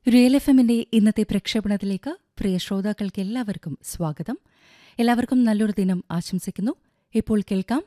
real F എമ്മിന്റെ ഇന്നത്തെ പ്രക്ഷേപണത്തിലേക്ക് പ്രിയ ശ്രോതാക്കൾക്ക് എല്ലാവർക്കും സ്വാഗതം എല്ലാവർക്കും നല്ലൊരു ദിനം ആശംസിക്കുന്നു ഇപ്പോൾ കേൾക്കാം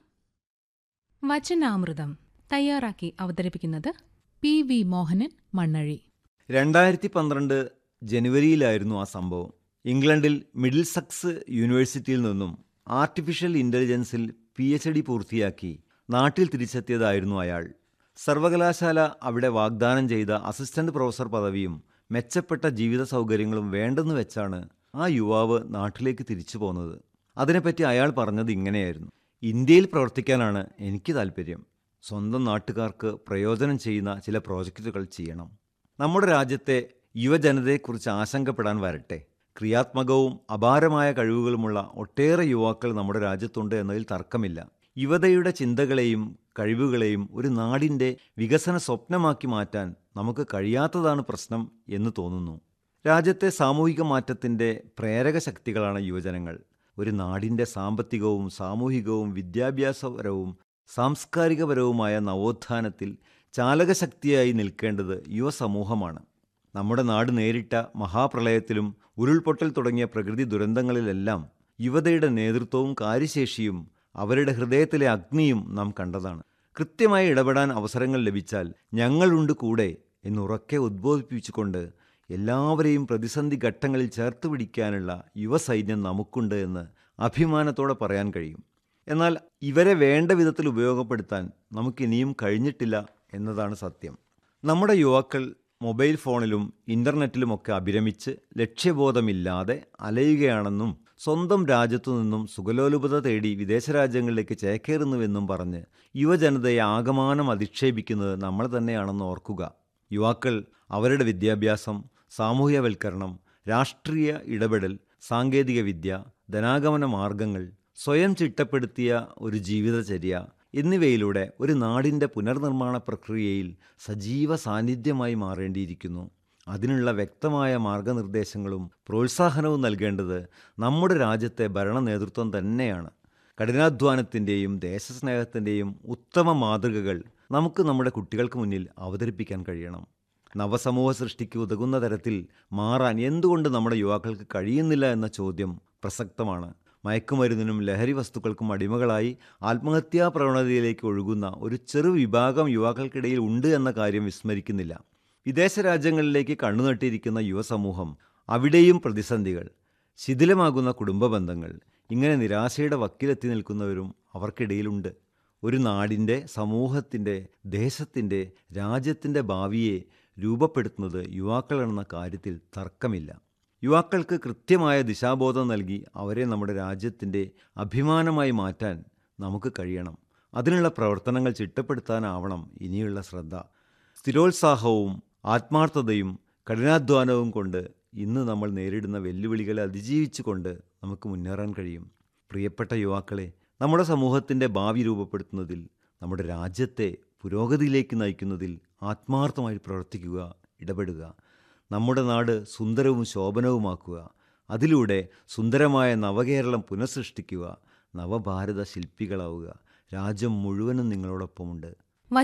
വചനാമൃതം തയ്യാറാക്കി അവതരിപ്പിക്കുന്നത് പി വി മോഹനൻ മണ്ണഴി രണ്ടായിരത്തി പന്ത്രണ്ട് ജനുവരിയിലായിരുന്നു ആ സംഭവം ഇംഗ്ലണ്ടിൽ മിഡിൽ സക്സ് യൂണിവേഴ്സിറ്റിയിൽ നിന്നും ആർട്ടിഫിഷ്യൽ ഇൻ്റലിജൻസിൽ പി എച്ച് ഡി പൂർത്തിയാക്കി നാട്ടിൽ തിരിച്ചെത്തിയതായിരുന്നു അയാൾ സർവകലാശാല അവിടെ വാഗ്ദാനം ചെയ്ത അസിസ്റ്റന്റ് പ്രൊഫസർ പദവിയും മെച്ചപ്പെട്ട ജീവിത സൗകര്യങ്ങളും വേണ്ടെന്ന് വെച്ചാണ് ആ യുവാവ് നാട്ടിലേക്ക് തിരിച്ചു പോന്നത് അതിനെപ്പറ്റി അയാൾ പറഞ്ഞത് ഇങ്ങനെയായിരുന്നു ഇന്ത്യയിൽ പ്രവർത്തിക്കാനാണ് എനിക്ക് താല്പര്യം സ്വന്തം നാട്ടുകാർക്ക് പ്രയോജനം ചെയ്യുന്ന ചില പ്രോജക്റ്റുകൾ ചെയ്യണം നമ്മുടെ രാജ്യത്തെ യുവജനതയെക്കുറിച്ച് ആശങ്കപ്പെടാൻ വരട്ടെ ക്രിയാത്മകവും അപാരമായ കഴിവുകളുമുള്ള ഒട്ടേറെ യുവാക്കൾ നമ്മുടെ രാജ്യത്തുണ്ട് എന്നതിൽ തർക്കമില്ല യുവതയുടെ ചിന്തകളെയും കഴിവുകളെയും ഒരു നാടിൻ്റെ വികസന സ്വപ്നമാക്കി മാറ്റാൻ നമുക്ക് കഴിയാത്തതാണ് പ്രശ്നം എന്ന് തോന്നുന്നു രാജ്യത്തെ സാമൂഹിക മാറ്റത്തിൻ്റെ പ്രേരക ശക്തികളാണ് യുവജനങ്ങൾ ഒരു നാടിൻ്റെ സാമ്പത്തികവും സാമൂഹികവും വിദ്യാഭ്യാസപരവും സാംസ്കാരികപരവുമായ നവോത്ഥാനത്തിൽ ചാലകശക്തിയായി നിൽക്കേണ്ടത് യുവസമൂഹമാണ് നമ്മുടെ നാട് നേരിട്ട മഹാപ്രളയത്തിലും ഉരുൾപൊട്ടൽ തുടങ്ങിയ പ്രകൃതി ദുരന്തങ്ങളിലെല്ലാം യുവതയുടെ നേതൃത്വവും കാര്യശേഷിയും അവരുടെ ഹൃദയത്തിലെ അഗ്നിയും നാം കണ്ടതാണ് കൃത്യമായി ഇടപെടാൻ അവസരങ്ങൾ ലഭിച്ചാൽ ഞങ്ങളുണ്ട് കൂടെ എന്നുറക്കെ ഉദ്ബോധിപ്പിച്ചുകൊണ്ട് എല്ലാവരെയും പ്രതിസന്ധി ഘട്ടങ്ങളിൽ ചേർത്ത് പിടിക്കാനുള്ള യുവസൈന്യം നമുക്കുണ്ട് എന്ന് അഭിമാനത്തോടെ പറയാൻ കഴിയും എന്നാൽ ഇവരെ വേണ്ട വിധത്തിൽ ഉപയോഗപ്പെടുത്താൻ നമുക്കിനിയും കഴിഞ്ഞിട്ടില്ല എന്നതാണ് സത്യം നമ്മുടെ യുവാക്കൾ മൊബൈൽ ഫോണിലും ഇൻ്റർനെറ്റിലുമൊക്കെ അഭിരമിച്ച് ലക്ഷ്യബോധമില്ലാതെ അലയുകയാണെന്നും സ്വന്തം രാജ്യത്തു നിന്നും സുഖലോലുപത തേടി വിദേശ രാജ്യങ്ങളിലേക്ക് ചേക്കേറുന്നുവെന്നും പറഞ്ഞ് യുവജനതയെ ആകമാനം അധിക്ഷേപിക്കുന്നത് നമ്മൾ തന്നെയാണെന്ന് ഓർക്കുക യുവാക്കൾ അവരുടെ വിദ്യാഭ്യാസം സാമൂഹ്യവൽക്കരണം രാഷ്ട്രീയ ഇടപെടൽ സാങ്കേതികവിദ്യ ധനാഗമന മാർഗങ്ങൾ സ്വയം ചിട്ടപ്പെടുത്തിയ ഒരു ജീവിതചര്യ എന്നിവയിലൂടെ ഒരു നാടിൻ്റെ പുനർനിർമ്മാണ പ്രക്രിയയിൽ സജീവ സാന്നിധ്യമായി മാറേണ്ടിയിരിക്കുന്നു അതിനുള്ള വ്യക്തമായ മാർഗനിർദ്ദേശങ്ങളും പ്രോത്സാഹനവും നൽകേണ്ടത് നമ്മുടെ രാജ്യത്തെ ഭരണ നേതൃത്വം തന്നെയാണ് കഠിനാധ്വാനത്തിൻ്റെയും ദേശസ്നേഹത്തിൻ്റെയും ഉത്തമ മാതൃകകൾ നമുക്ക് നമ്മുടെ കുട്ടികൾക്ക് മുന്നിൽ അവതരിപ്പിക്കാൻ കഴിയണം നവസമൂഹ സൃഷ്ടിക്ക് ഉതകുന്ന തരത്തിൽ മാറാൻ എന്തുകൊണ്ട് നമ്മുടെ യുവാക്കൾക്ക് കഴിയുന്നില്ല എന്ന ചോദ്യം പ്രസക്തമാണ് മയക്കുമരുന്നിനും ലഹരി വസ്തുക്കൾക്കും അടിമകളായി ആത്മഹത്യാ പ്രവണതയിലേക്ക് ഒഴുകുന്ന ഒരു ചെറു വിഭാഗം യുവാക്കൾക്കിടയിൽ ഉണ്ട് എന്ന കാര്യം വിസ്മരിക്കുന്നില്ല വിദേശ രാജ്യങ്ങളിലേക്ക് കണ്ണുനട്ടിരിക്കുന്ന യുവസമൂഹം അവിടെയും പ്രതിസന്ധികൾ ശിഥിലമാകുന്ന കുടുംബ ബന്ധങ്ങൾ ഇങ്ങനെ നിരാശയുടെ വക്കിലെത്തി നിൽക്കുന്നവരും അവർക്കിടയിലുണ്ട് ഒരു നാടിൻ്റെ സമൂഹത്തിൻ്റെ ദേശത്തിൻ്റെ രാജ്യത്തിൻ്റെ ഭാവിയെ രൂപപ്പെടുത്തുന്നത് യുവാക്കളെന്ന കാര്യത്തിൽ തർക്കമില്ല യുവാക്കൾക്ക് കൃത്യമായ ദിശാബോധം നൽകി അവരെ നമ്മുടെ രാജ്യത്തിൻ്റെ അഭിമാനമായി മാറ്റാൻ നമുക്ക് കഴിയണം അതിനുള്ള പ്രവർത്തനങ്ങൾ ചിട്ടപ്പെടുത്താനാവണം ഇനിയുള്ള ശ്രദ്ധ സ്ഥിരോത്സാഹവും ആത്മാർത്ഥതയും കഠിനാധ്വാനവും കൊണ്ട് ഇന്ന് നമ്മൾ നേരിടുന്ന വെല്ലുവിളികളെ അതിജീവിച്ചുകൊണ്ട് നമുക്ക് മുന്നേറാൻ കഴിയും പ്രിയപ്പെട്ട യുവാക്കളെ നമ്മുടെ സമൂഹത്തിൻ്റെ ഭാവി രൂപപ്പെടുത്തുന്നതിൽ നമ്മുടെ രാജ്യത്തെ പുരോഗതിയിലേക്ക് നയിക്കുന്നതിൽ ആത്മാർത്ഥമായി പ്രവർത്തിക്കുക ഇടപെടുക നമ്മുടെ നാട് സുന്ദരവും ശോഭനവുമാക്കുക അതിലൂടെ സുന്ദരമായ നവകേരളം പുനഃസൃഷ്ടിക്കുക നവഭാരത ശില്പികളാവുക രാജ്യം മുഴുവനും നിങ്ങളോടൊപ്പമുണ്ട്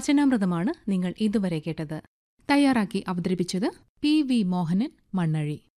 വചനാമൃതമാണ് നിങ്ങൾ ഇതുവരെ കേട്ടത് തയ്യാറാക്കി അവതരിപ്പിച്ചത് പി വി മോഹനൻ മണ്ണഴി